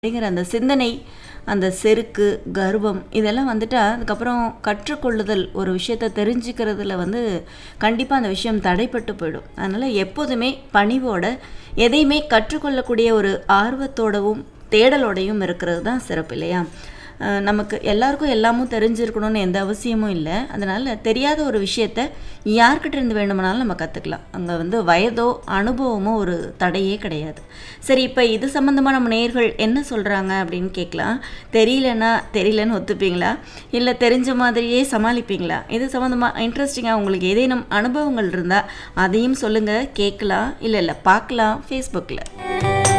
அப்படிங்கிற அந்த சிந்தனை அந்த செருக்கு கர்வம் இதெல்லாம் வந்துட்டா அதுக்கப்புறம் கற்றுக்கொள்ளுதல் ஒரு விஷயத்த தெரிஞ்சுக்கிறதுல வந்து கண்டிப்பாக அந்த விஷயம் தடைப்பட்டு போயிடும் அதனால் எப்போதுமே பணிவோட எதையுமே கற்றுக்கொள்ளக்கூடிய ஒரு ஆர்வத்தோடவும் தேடலோடையும் இருக்கிறது தான் சிறப்பு இல்லையா அஹ் நமக்கு எல்லாருக்கும் எல்லாமும் தெரிஞ்சிருக்கணும்னு எந்த அவசியமும் இல்லை அதனால் தெரியாத ஒரு விஷயத்த யார்கிட்ட இருந்து வேணுமானாலும் நம்ம கற்றுக்கலாம் அங்கே வந்து வயதோ அனுபவமோ ஒரு தடையே கிடையாது சரி இப்போ இது சம்மந்தமாக நம்ம நேயர்கள் என்ன சொல்கிறாங்க அப்படின்னு கேட்கலாம் தெரியலன்னா தெரியலன்னு ஒத்துப்பீங்களா இல்லை தெரிஞ்ச மாதிரியே சமாளிப்பீங்களா இது சம்மந்தமாக இன்ட்ரெஸ்டிங்காக உங்களுக்கு ஏதேனும் அனுபவங்கள் இருந்தால் அதையும் சொல்லுங்கள் கேட்கலாம் இல்லை இல்லை பார்க்கலாம் ஃபேஸ்புக்கில்